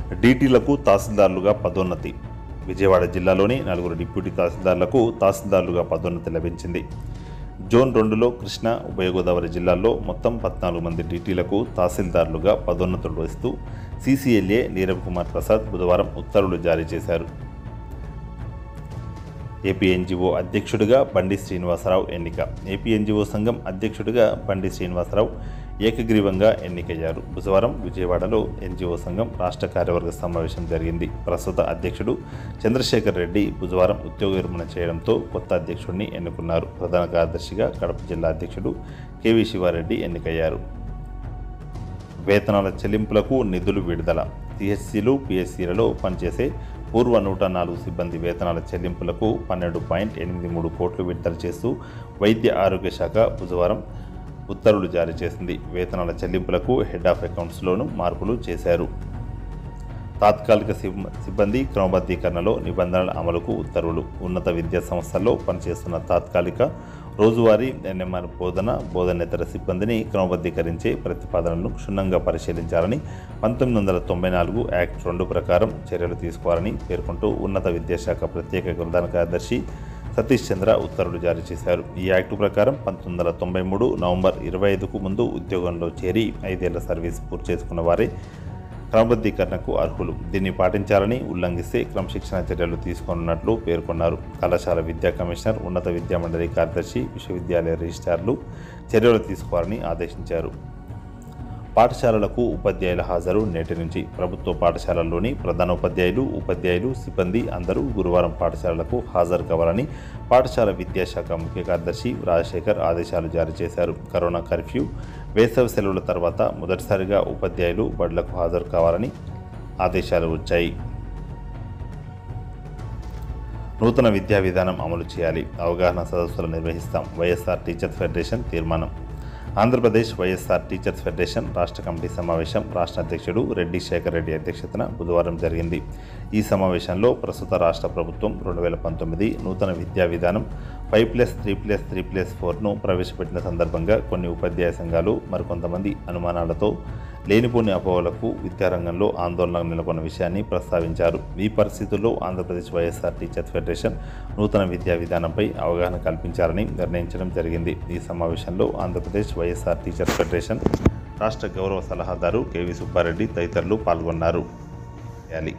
డీటీలకు తహసీల్దార్లుగా పదోన్నతి విజయవాడ జిల్లాలోని నలుగురు డిప్యూటీ తహసీల్దార్లకు తహసీల్దార్లుగా పదోన్నతి లభించింది జోన్ రెండులో కృష్ణా ఉభయ గోదావరి జిల్లాల్లో మొత్తం పద్నాలుగు మంది డీటీలకు తహసీల్దార్లుగా పదోన్నతులు ఇస్తూ సీసీఎల్ఏ నీరవ్ కుమార్ ప్రసాద్ బుధవారం ఉత్తర్వులు జారీ చేశారు ఏపీ ఎన్జిఓ అధ్యక్షుడిగా బండి శ్రీనివాసరావు ఎన్నిక ఏపీ ఎన్జిఓ సంఘం అధ్యక్షుడిగా బండి శ్రీనివాసరావు ఏకగ్రీవంగా ఎన్నికయ్యారు బుధవారం విజయవాడలో ఎన్జిఓ సంఘం రాష్ట్ర కార్యవర్గ సమావేశం జరిగింది ప్రస్తుత అధ్యక్షుడు చంద్రశేఖర్ రెడ్డి బుధవారం ఉద్యోగ విరమణ చేయడంతో కొత్త అధ్యక్షుడిని ఎన్నుకున్నారు ప్రధాన కార్యదర్శిగా కడప జిల్లా అధ్యక్షుడు కేవీ శివారెడ్డి ఎన్నికయ్యారు వేతనాల చెల్లింపులకు నిధులు విడుదల టీహెచ్సీలు పిఎస్సీలలో పనిచేసే పూర్వ నూట నాలుగు సిబ్బంది వేతనాల చెల్లింపులకు పన్నెండు పాయింట్ ఎనిమిది మూడు కోట్లు విడుదల చేస్తూ వైద్య ఆరోగ్య శాఖ బుధవారం ఉత్తర్వులు జారీ చేసింది వేతనాల చెల్లింపులకు హెడ్ ఆఫ్ అకౌంట్స్లోనూ మార్పులు చేశారు తాత్కాలిక సిబ్- సిబ్బంది క్రమబద్ధీకరణలో నిబంధనల అమలుకు ఉత్తర్వులు ఉన్నత విద్యా సంస్థల్లో పనిచేస్తున్న తాత్కాలిక రోజువారీ ఎన్ఎంఆర్ బోధన బోధనేతర సిబ్బందిని క్రమబద్ధీకరించే ప్రతిపాదనలను క్షుణ్ణంగా పరిశీలించాలని పంతొమ్మిది వందల తొంభై నాలుగు యాక్ట్ రెండు ప్రకారం చర్యలు తీసుకోవాలని పేర్కొంటూ ఉన్నత విద్యాశాఖ ప్రత్యేక ప్రధాన కార్యదర్శి సతీష్ చంద్ర ఉత్తర్వులు జారీ చేశారు ఈ యాక్టు ప్రకారం పంతొమ్మిది వందల తొంభై మూడు నవంబర్ ఇరవై ఐదుకు ముందు ఉద్యోగంలో చేరి ఐదేళ్ల సర్వీస్ పూర్తి చేసుకున్న వారే క్రమబద్ధీకరణకు అర్హులు దీన్ని పాటించాలని ఉల్లంఘిస్తే క్రమశిక్షణ చర్యలు తీసుకోనున్నట్లు పేర్కొన్నారు కళాశాల విద్యా కమిషనర్ ఉన్నత విద్యా మండలి కార్యదర్శి విశ్వవిద్యాలయ రిజిస్ట్రార్లు చర్యలు తీసుకోవాలని ఆదేశించారు పాఠశాలలకు ఉపాధ్యాయుల హాజరు నేటి నుంచి ప్రభుత్వ పాఠశాలల్లోని ప్రధాన ఉపాధ్యాయులు ఉపాధ్యాయులు సిబ్బంది అందరూ గురువారం పాఠశాలలకు హాజరు కావాలని పాఠశాల విద్యాశాఖ ముఖ్య కార్యదర్శి రాజశేఖర్ ఆదేశాలు జారీ చేశారు కరోనా కర్ఫ్యూ వేసవి సెలవుల తర్వాత మొదటిసారిగా ఉపాధ్యాయులు బడులకు హాజరు కావాలని ఆదేశాలు వచ్చాయి నూతన విద్యా విధానం అమలు చేయాలి అవగాహన సదస్సులు నిర్వహిస్తాం వైఎస్ఆర్ టీచర్స్ ఫెడరేషన్ తీర్మానం ఆంధ్రప్రదేశ్ వైఎస్ఆర్ టీచర్స్ ఫెడరేషన్ రాష్ట్ర కమిటీ సమావేశం రాష్ట్ర అధ్యక్షుడు రెడ్డి శేఖర్ రెడ్డి అధ్యక్షతన బుధవారం జరిగింది ఈ సమావేశంలో ప్రస్తుత రాష్ట్ర ప్రభుత్వం రెండు వేల పంతొమ్మిది నూతన విద్యా విధానం five plus three plus three plus ఫోర్ను ప్రవేశపెట్టిన సందర్భంగా కొన్ని ఉపాధ్యాయ సంఘాలు మరికొంతమంది అనుమానాలతో లేనిపోని అపోహలకు విద్యారంగంలో ఆందోళన నెలకొన్న విషయాన్ని ప్రస్తావించారు ఈ పరిస్థితుల్లో ఆంధ్రప్రదేశ్ వైఎస్ఆర్ టీచర్స్ ఫెడరేషన్ నూతన విద్యా విధానంపై అవగాహన కల్పించాలని నిర్ణయించడం జరిగింది ఈ సమావేశంలో ఆంధ్రప్రదేశ్ వైఎస్ఆర్ టీచర్స్ ఫెడరేషన్ రాష్ట్ర గౌరవ సలహాదారు కేవీ సుబ్బారెడ్డి తదితరులు పాల్గొన్నారు చేయాలి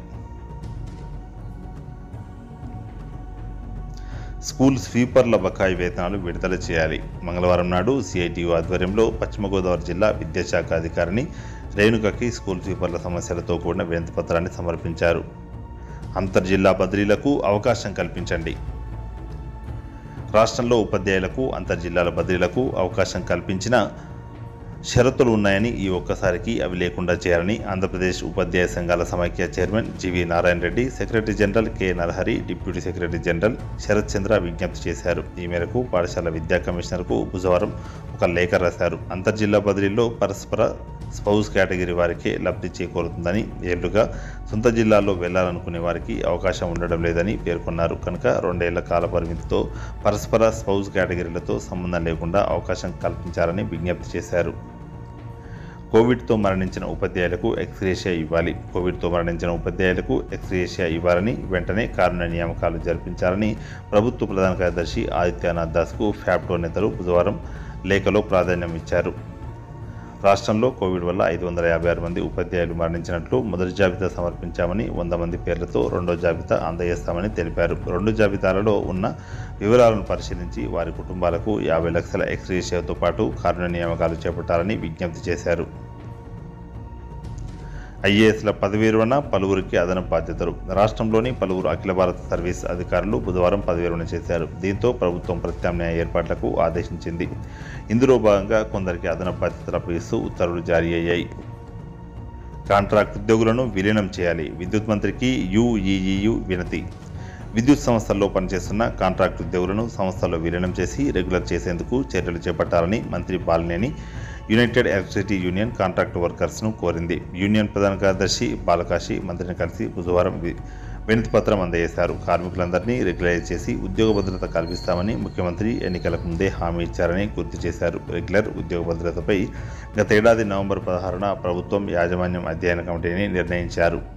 స్కూల్ స్వీపర్ల బకాయి వేతనాలు విడుదల చేయాలి మంగళవారం నాడు సిఐటియు ఆధ్వర్యంలో పశ్చిమ గోదావరి జిల్లా విద్యాశాఖ అధికారిని రేణుకకి స్కూల్ స్వీపర్ల సమస్యలతో కూడిన వినతి పత్రాన్ని సమర్పించారు అంతర్జిల్లా బదిలీలకు అవకాశం కల్పించండి రాష్ట్రంలో ఉపాధ్యాయులకు అంతర్జిల్లాల బదిలీలకు అవకాశం కల్పించిన షరతులు ఉన్నాయని ఈ ఒక్కసారికి అవి లేకుండా చేయాలని ఆంధ్రప్రదేశ్ ఉపాధ్యాయ సంఘాల సమైక్య chairman G V Narayana Reddy secretary general K Narahari deputy secretary general Sharath Chandra విజ్ఞప్తి చేశారు ఈ మేరకు పాఠశాల విద్యా కమిషనర్కు బుధవారం ఒక లేఖ రాశారు అంతర్జిల్లా బదిలీలో పరస్పర స్పౌస్ కేటగిరీ వారికే లబ్ధి చేకూరుతుందని ఏళ్లుగా సొంత జిల్లాల్లో వెళ్లాలనుకునే వారికి అవకాశం ఉండడం లేదని పేర్కొన్నారు కనుక రెండేళ్ల కాల పరిమితితో పరస్పర స్పౌస్ కేటగిరీలతో సంబంధం లేకుండా అవకాశం కల్పించాలని విజ్ఞప్తి చేశారు కోవిడ్తో మరణించిన ఉపాధ్యాయులకు ఎక్స్గ్రేషియా ఇవ్వాలి కోవిడ్తో మరణించిన ఉపాధ్యాయులకు ఎక్స్గ్రేషియా ఇవ్వాలని వెంటనే కారుణ్య నియామకాలు జరిపించాలని ప్రభుత్వ ప్రధాన కార్యదర్శి ఆదిత్యనాథ్ దాస్కు ఫ్యాప్టో నేతలు బుధవారం లేఖలో ప్రాధాన్యం ఇచ్చారు రాష్ట్రంలో కోవిడ్ వల్ల ఐదు వందల యాభై ఆరు మంది ఉపాధ్యాయులు మరణించినట్లు మొదటి జాబితా సమర్పించామని వంద మంది పేర్లతో రెండో జాబితా అందజేస్తామని తెలిపారు రెండు జాబితాలలో ఉన్న వివరాలను పరిశీలించి వారి కుటుంబాలకు యాభై లక్షల ఎక్స్రేషియాతో పాటు కారుణ్య నియామకాలు చేపట్టాలని విజ్ఞప్తి చేశారు ఐఏఎస్ల పదవి విరమణ పలువురికి అదనపు బాధ్యతలు రాష్ట్రంలోని పలువురు అఖిల భారత సర్వీస్ అధికారులు బుధవారం పదవి విరమణ చేశారు దీంతో ప్రభుత్వం ప్రత్యామ్నాయ ఏర్పాట్లకు ఆదేశించింది ఇందులో భాగంగా కొందరికి అదనపు బాధ్యతలు అప్పగిస్తూ ఉత్తర్వులు జారీ అయ్యాయి కాంట్రాక్ట్ ఉద్యోగులను విలీనం చేయాలి విద్యుత్ మంత్రికి యుఈఈయు వినతి విద్యుత్ సంస్థల్లో పనిచేస్తున్న కాంట్రాక్ట్ ఉద్యోగులను సంస్థల్లో విలీనం చేసి రెగ్యులర్ చేసేందుకు చర్యలు చేపట్టాలని మంత్రి Balineni united electricity union contract వర్కర్స్ను కోరింది యూనియన్ ప్రధాన కార్యదర్శి బాలకాశి మంత్రిని కలిసి బుధవారం వి- వినతి పత్రం అందజేశారు కార్మికులందరినీ రెగ్యులైజ్ చేసి ఉద్యోగ భద్రత కల్పిస్తామని ముఖ్యమంత్రి ఎన్నికలకు ముందే హామీ ఇచ్చారని గుర్తు చేశారు రెగ్యులర్ ఉద్యోగ భద్రతపై గత ఏడాది నవంబర్ పదహారున ప్రభుత్వం యాజమాన్యం అధ్యయన కమిటీని నిర్ణయించారు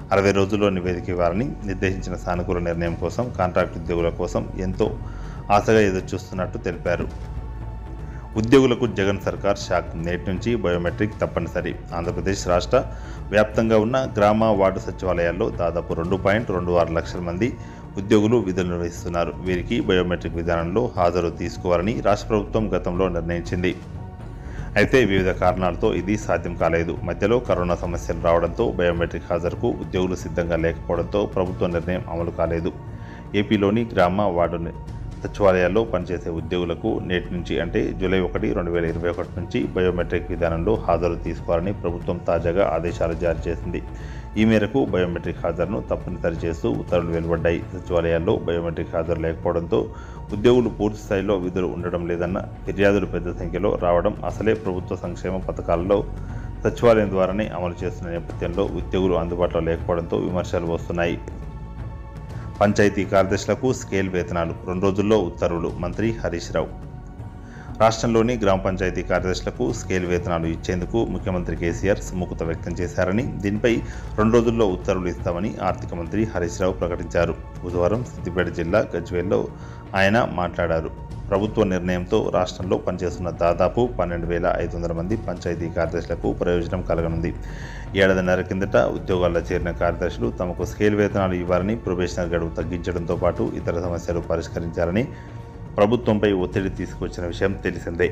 అరవై రోజుల్లో నివేదిక ఇవ్వాలని నిర్దేశించిన సానుకూల నిర్ణయం కోసం కాంట్రాక్ట్ ఉద్యోగుల కోసం ఎంతో ఆశగా ఎదురుచూస్తున్నట్టు తెలిపారు ఉద్యోగులకు జగన్ సర్కార్ షాక్ నేటి నుంచి బయోమెట్రిక్ తప్పనిసరి ఆంధ్రప్రదేశ్ రాష్ట్ర వ్యాప్తంగా ఉన్న గ్రామ వార్డు సచివాలయాల్లో దాదాపు రెండు పాయింట్ రెండు ఆరు లక్షల మంది ఉద్యోగులు విధులు నిర్వహిస్తున్నారు వీరికి బయోమెట్రిక్ విధానంలో హాజరు తీసుకోవాలని రాష్ట్ర ప్రభుత్వం గతంలో నిర్ణయించింది అయితే వివిధ కారణాలతో ఇది సాధ్యం కాలేదు మధ్యలో కరోనా సమస్యలు రావడంతో బయోమెట్రిక్ హాజరుకు ఉద్యోగులు సిద్ధంగా లేకపోవడంతో ప్రభుత్వ నిర్ణయం అమలు కాలేదు ఏపీలోని గ్రామ వార్డు ని- సచివాలయాల్లో పనిచేసే ఉద్యోగులకు నేటి నుంచి అంటే జూలై ఒకటి రెండు వేల ఇరవై ఒకటి నుంచి బయోమెట్రిక్ విధానంలో హాజరు తీసుకోవాలని ప్రభుత్వం తాజాగా ఆదేశాలు జారీ చేసింది ఈ మేరకు బయోమెట్రిక్ హాజరును తప్పనిసరి చేస్తూ ఉత్తర్వులు వెలువడ్డాయి సచివాలయాల్లో బయోమెట్రిక్ హాజరు లేకపోవడంతో ఉద్యోగులు పూర్తి స్థాయిలో విధులు ఉండడం లేదన్న ఫిర్యాదులు పెద్ద సంఖ్యలో రావడం అసలే ప్రభుత్వ సంక్షేమ పథకాలలో సచివాలయం ద్వారానే అమలు చేస్తున్న నేపథ్యంలో ఉద్యోగులు అందుబాటులో లేకపోవడంతో విమర్శలు వస్తున్నాయి పంచాయతీ కార్యదర్శులకు స్కేల్ వేతనాలు రెండు రోజుల్లో ఉత్తర్వులు మంత్రి హరీష్ రావు రాష్ట్రంలోని గ్రామ పంచాయతీ కార్యదర్శులకు స్కేల్ వేతనాలు ఇచ్చేందుకు ముఖ్యమంత్రి కేసీఆర్ సుముఖత వ్యక్తం చేశారని దీనిపై రెండు రోజుల్లో ఉత్తర్వులు ఇస్తామని ఆర్థిక మంత్రి హరీష్ రావు ప్రకటించారు బుధవారం సిద్దిపేట జిల్లా గజ్వేల్లో ఆయన మాట్లాడారు ప్రభుత్వ నిర్ణయంతో రాష్ట్రంలో పనిచేస్తున్న దాదాపు పన్నెండు వేల ఐదు వందల మంది పంచాయతీ కార్యదర్శులకు ప్రయోజనం కలగనుంది ఏడాదిన్నర కిందట ఉద్యోగాల్లో చేరిన కార్యదర్శులు తమకు స్కేల్ వేతనాలు ఇవ్వాలని ప్రొబేషనర్ గడువు తగ్గించడంతో పాటు ఇతర సమస్యలు పరిష్కరించాలని ప్రభుత్వంపై ఒత్తిడి తీసుకొచ్చిన విషయం తెలిసిందే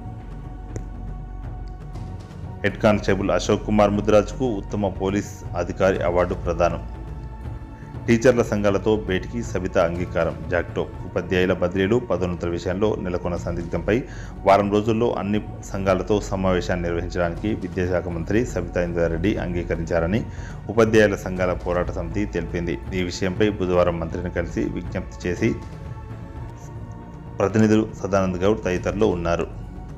హెడ్ కానిస్టేబుల్ అశోక్ కుమార్ ముద్రాజ్కు ఉత్తమ పోలీస్ అధికారి అవార్డు ప్రదానం టీచర్ల సంఘాలతో భేటీకి సబిత అంగీకారం జాక్టో ఉపాధ్యాయుల బదిలీలు పదోన్నతుల విషయంలో నెలకొన్న సందిగ్ధంపై వారం రోజుల్లో అన్ని సంఘాలతో సమావేశాన్ని నిర్వహించడానికి విద్యాశాఖ మంత్రి సబితా ఇంద్రారెడ్డి అంగీకరించారని ఉపాధ్యాయుల సంఘాల పోరాట సమితి తెలిపింది ఈ విషయంపై బుధవారం మంత్రిని కలిసి విజ్ఞప్తి చేసి ప్రతినిధులు సదానంద్ గౌడ్ తదితరులు ఉన్నారు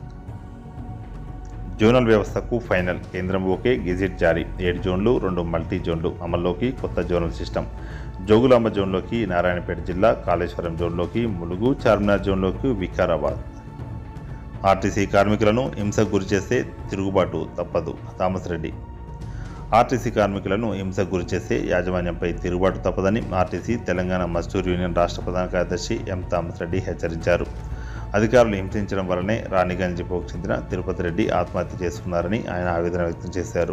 జోనల్ వ్యవస్థకు ఫైనల్ కేంద్రం ఓకే గెజిట్ జారీ ఏడు జోన్లు రెండు మల్టీ జోన్లు అమల్లోకి కొత్త జోనల్ సిస్టమ్ జోగులాంబ జోన్లోకి నారాయణపేట జిల్లా కాళేశ్వరం జోన్లోకి ములుగు చార్మినార్ జోన్లోకి వికారాబాద్ ఆర్టీసీ కార్మికులను హింసకు గురి చేస్తే తిరుగుబాటు తప్పదు థామస్ రెడ్డి ఆర్టీసీ కార్మికులను హింసకు గురి చేస్తే యాజమాన్యంపై తిరుగుబాటు తప్పదని ఆర్టీసీ తెలంగాణ మజ్దూర్ యూనియన్ రాష్ట్ర ప్రధాన కార్యదర్శి ఎం థామస్ రెడ్డి హెచ్చరించారు అధికారులు హింసించడం వల్లనే రాణిగంజిపోకు చెందిన తిరుపతి రెడ్డి ఆత్మహత్య చేసుకున్నారని ఆయన ఆవేదన వ్యక్తం చేశారు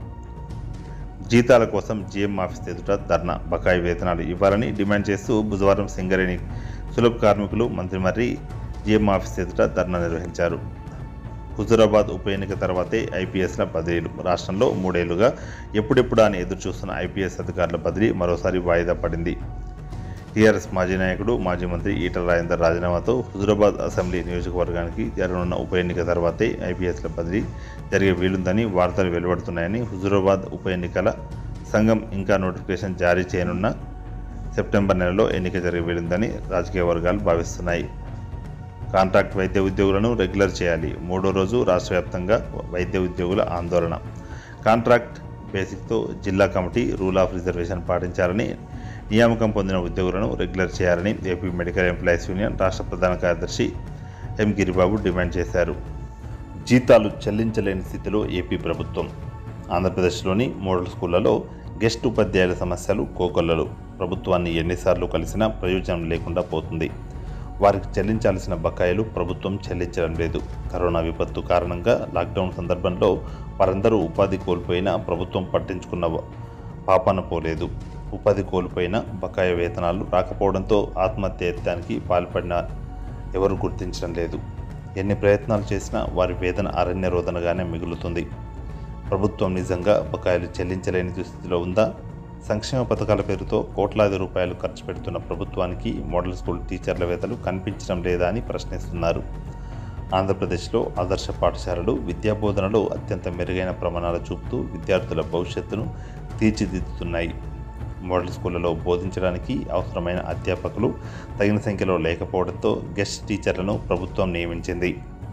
జీతాల కోసం జీఎం ఆఫీస్ ఎదుట ధర్నా బకాయి వేతనాలు ఇవ్వాలని డిమాండ్ చేస్తూ బుధవారం సింగరేణి సులభ కార్మికులు మంత్రి మర్రి జీఎం ఆఫీస్ ఎదుట ధర్నా నిర్వహించారు హుజురాబాద్ ఉప ఎన్నిక తర్వాతే ఐపీఎస్ల బదిలీలు రాష్ట్రంలో మూడేళ్లుగా ఎప్పుడెప్పుడా అని ఎదురు చూస్తున్న ఐపీఎస్ అధికారుల బదిలీ మరోసారి వాయిదా పడింది టీఆర్ఎస్ మాజీ నాయకుడు మాజీ మంత్రి ఈటల రాజేందర్ రాజీనామాతో హుజురాబాద్ అసెంబ్లీ నియోజకవర్గానికి జరగనున్న ఉప ఎన్నిక తర్వాతే ఐపీఎస్ల బదిలీ జరిగే వీలుందని వార్తలు వెలువడుతున్నాయని హుజురాబాద్ ఉప ఎన్నికల సంఘం ఇంకా నోటిఫికేషన్ జారీ చేయనున్న సెప్టెంబర్ నెలలో ఎన్నిక జరిగే వీలుందని రాజకీయ వర్గాలు భావిస్తున్నాయి కాంట్రాక్ట్ వైద్య ఉద్యోగులను రెగ్యులర్ చేయాలి మూడో రోజు రాష్ట్ర వ్యాప్తంగా వైద్య ఉద్యోగుల ఆందోళన కాంట్రాక్ట్ బేసిక్తో జిల్లా కమిటీ రూల్ ఆఫ్ రిజర్వేషన్ పాటించాలని నియామకం పొందిన ఉద్యోగులను రెగ్యులర్ చేయాలని ఏపీ మెడికల్ ఎంప్లాయీస్ యూనియన్ రాష్ట్ర ప్రధాన కార్యదర్శి ఎం గిరిబాబు డిమాండ్ చేశారు జీతాలు చెల్లించలేని స్థితిలో ఏపీ ప్రభుత్వం ఆంధ్రప్రదేశ్లోని మోడల్ స్కూళ్లలో గెస్ట్ ఉపాధ్యాయుల సమస్యలు కోకొల్లలు ప్రభుత్వాన్ని ఎన్నిసార్లు కలిసినా ప్రయోజనం లేకుండా పోతుంది వారికి చెల్లించాల్సిన బకాయిలు ప్రభుత్వం చెల్లించడం లేదు కరోనా విపత్తు కారణంగా లాక్డౌన్ సందర్భంలో వారందరూ ఉపాధి కోల్పోయినా ప్రభుత్వం పట్టించుకున్న పాపన పోలేదు ఉపాధి కోల్పోయిన బకాయి వేతనాలు రాకపోవడంతో ఆత్మహత్య యత్నానికి పాల్పడిన ఎవరు గుర్తించడం లేదు ఎన్ని ప్రయత్నాలు చేసినా వారి వేదన అరణ్య రోదనగానే మిగులుతుంది ప్రభుత్వం నిజంగా బకాయిలు చెల్లించలేని దుస్థితిలో ఉందా సంక్షేమ పథకాల పేరుతో కోట్లాది రూపాయలు ఖర్చు పెడుతున్న ప్రభుత్వానికి మోడల్ స్కూల్ టీచర్ల వేతలు కనిపించడం లేదా అని ప్రశ్నిస్తున్నారు ఆంధ్రప్రదేశ్లో ఆదర్శ పాఠశాలలు విద్యాబోధనలో అత్యంత మెరుగైన ప్రమాణాలు చూపుతూ విద్యార్థుల భవిష్యత్తును తీర్చిదిద్దుతున్నాయి మోడల్ స్కూళ్లలో బోధించడానికి అవసరమైన అధ్యాపకులు తగిన సంఖ్యలో లేకపోవడంతో గెస్ట్ టీచర్లను ప్రభుత్వం నియమించింది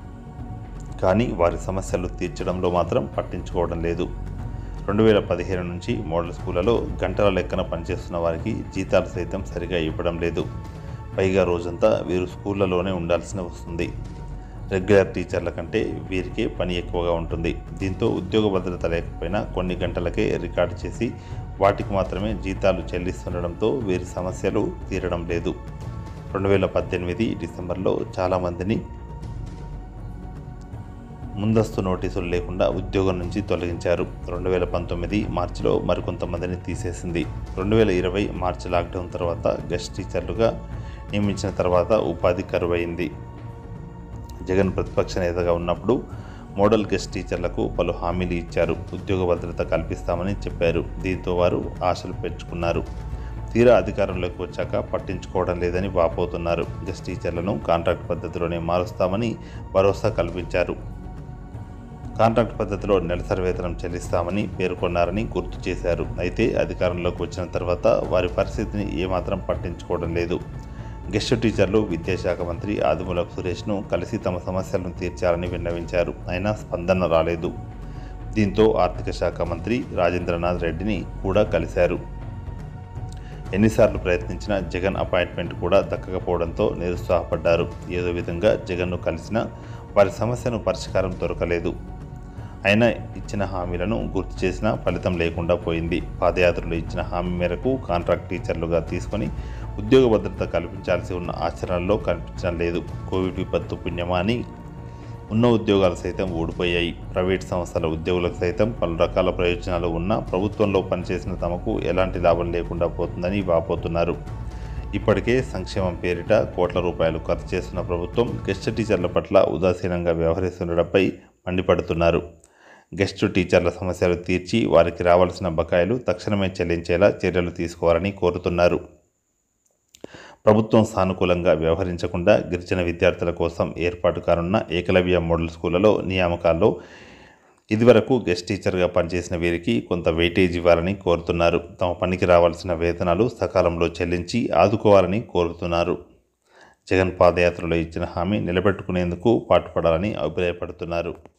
కానీ వారి సమస్యలు తీర్చడంలో మాత్రం పట్టించుకోవడం లేదు రెండు వేల పదిహేను నుంచి మోడల్ స్కూళ్లలో గంటల లెక్కన పనిచేస్తున్న వారికి జీతాలు సైతం సరిగా ఇవ్వడం లేదు పైగా రోజంతా వీరు స్కూళ్లలోనే ఉండాల్సిన వస్తుంది రెగ్యులర్ టీచర్ల కంటే వీరికే పని ఎక్కువగా ఉంటుంది దీంతో ఉద్యోగ భద్రత లేకపోయినా కొన్ని గంటలకే రికార్డు చేసి వాటికి మాత్రమే జీతాలు చెల్లిస్తుండడంతో వీరి సమస్యలు తీరడం లేదు రెండు వేల పద్దెనిమిది డిసెంబర్లో చాలామందిని ముందస్తు నోటీసులు లేకుండా ఉద్యోగం నుంచి తొలగించారు రెండు వేల పంతొమ్మిది మార్చిలో మరికొంతమందిని తీసేసింది రెండు వేల ఇరవై మార్చి లాక్డౌన్ తర్వాత గెస్ట్ టీచర్లుగా నియమించిన తర్వాత ఉపాధి కరువైంది జగన్ ప్రతిపక్ష నేతగా ఉన్నప్పుడు మోడల్ గెస్ట్ టీచర్లకు పలు హామీలు ఇచ్చారు ఉద్యోగ భద్రత కల్పిస్తామని చెప్పారు దీంతో వారు ఆశలు పెంచుకున్నారు తీరా అధికారంలోకి వచ్చాక పట్టించుకోవడం లేదని వాపోతున్నారు గెస్ట్ టీచర్లను కాంట్రాక్ట్ పద్ధతిలోనే మారుస్తామని భరోసా కల్పించారు కాంట్రాక్ట్ పద్ధతిలో నెలసరి వేతనం చెల్లిస్తామని పేర్కొన్నారని గుర్తు చేశారు అయితే అధికారంలోకి వచ్చిన తర్వాత వారి పరిస్థితిని ఏమాత్రం పట్టించుకోవడం లేదు గెస్ట్ టీచర్లు విద్యాశాఖ మంత్రి ఆదిమూలపు సురేష్ను కలిసి తమ సమస్యలను తీర్చాలని విన్నవించారు అయినా స్పందన రాలేదు దీంతో ఆర్థిక శాఖ మంత్రి రాజేంద్రనాథ్ రెడ్డిని కూడా కలిశారు ఎన్నిసార్లు ప్రయత్నించినా జగన్ అపాయింట్మెంట్ కూడా దక్కకపోవడంతో నిరుత్సాహపడ్డారు ఏదో విధంగా జగన్ను కలిసినా వారి సమస్యను పరిష్కారం దొరకలేదు అయినా ఇచ్చిన హామీలను గుర్తు చేసినా ఫలితం లేకుండా పోయింది పాదయాత్రలో ఇచ్చిన హామీ మేరకు కాంట్రాక్ట్ టీచర్లుగా తీసుకొని ఉద్యోగ భద్రత కల్పించాల్సి ఉన్న ఆచరణలో కనిపించడం లేదు కోవిడ్ విపత్తు పుణ్యమా అని ఉన్న ఉద్యోగాలు సైతం ఊడిపోయాయి ప్రైవేట్ సంస్థల ఉద్యోగులకు సైతం పలు రకాల ప్రయోజనాలు ఉన్నా ప్రభుత్వంలో పనిచేసిన తమకు ఎలాంటి లాభం లేకుండా పోతుందని వాపోతున్నారు ఇప్పటికే సంక్షేమం పేరిట కోట్ల రూపాయలు ఖర్చు చేస్తున్న ప్రభుత్వం గెస్ట్ టీచర్ల పట్ల ఉదాసీనంగా వ్యవహరిస్తుండడంపై మండిపడుతున్నారు గెస్ట్ టీచర్ల సమస్యలు తీర్చి వారికి రావాల్సిన బకాయిలు తక్షణమే చెల్లించేలా చర్యలు తీసుకోవాలని కోరుతున్నారు ప్రభుత్వం సానుకూలంగా వ్యవహరించకుండా గిరిజన విద్యార్థుల కోసం ఏర్పాటు కానున్న ఏకలవ్య మోడల్ స్కూళ్లలో నియామకాల్లో ఇదివరకు గెస్ట్ టీచర్గా పనిచేసిన వీరికి కొంత వెయిటేజ్ ఇవ్వాలని కోరుతున్నారు తమ పనికి రావాల్సిన వేతనాలు సకాలంలో చెల్లించి ఆదుకోవాలని కోరుతున్నారు జగన్ పాదయాత్రలో ఇచ్చిన హామీ నిలబెట్టుకునేందుకు పాటుపడాలని అభిప్రాయపడుతున్నారు